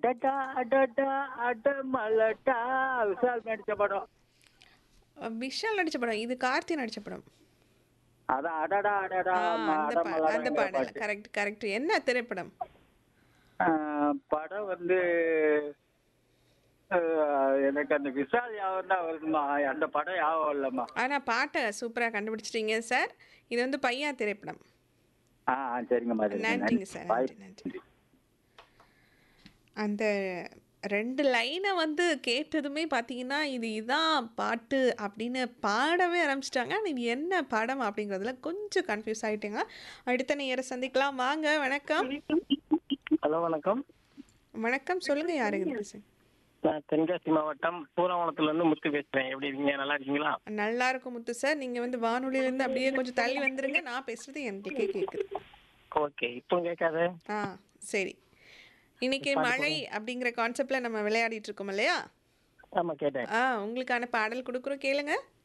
அடடா அடடா அடமலடா விஷால் நடிச்ச படம் அஹ் விஷால் நடிச்ச படம் இது கார்த்தி நடிச்ச படம் அதான் அடடா அடடா ஆ, ம- அந்த பா- அந்த அடமலடாங்கிற பாடல் பாட்டு. கரெக்ட் கரெக்ட் என்ன திரைப்படம் ஆ, படம் வந்து ஆ, எனக்கு அந்த விஷால் யாவும் தான் வருதுமா அந்த படம் யாவும் இல்லம்மா ஆனா பாட்டை சூப்பரா கண்டுபிடிச்சிட்டீங்க சார் இது வந்து பையா திரைப்படம் ஆ ஆ, சரிங்கம்மா சரிங்க. நன்றிங்க சார் பாய். நன்றி நன்றி அந்த ரெண்டு லைனை வந்து கேட்டதுமே பார்த்தீங்கன்னா இது இதான் பாட்டு அப்படின்னு பாடவே ஆரம்பிச்சிட்டாங்க ஆனால் இது என்ன படம் அப்படிங்கிறதுல கொஞ்சம் கன்ஃபியூஸ் ஆகிட்டேங்க அடுத்த நேரம் சந்திக்கலாம் வாங்க வணக்கம் ஹலோ வணக்கம் வணக்கம் சொல்லுங்கள் யாருங்க பேசுங்க நான் தென்காசி மாவட்டம் பூராவனத்துல இருந்து முத்து பேசுறேன் எப்படி இருக்கீங்க நல்லா இருக்கீங்களா நல்லா இருக்கும் முத்து சார் நீங்கள் வந்து வானொலியிலேருந்து அப்படியே கொஞ்சம் தள்ளி வந்துருங்க நான் பேசுகிறது எங்களுக்கே கேட்குது ஓகே இப்போ கேட்காது ஆ சரி இன்னைக்கு மழை அப்படிங்கிற கான்செப்ட்ல நம்ம விளையாடிட்டு இருக்கோம் இல்லையா ஆமா கேட்டேன் ஆ உங்களுக்கான பாடல் கொடுக்குறோம் கேளுங்க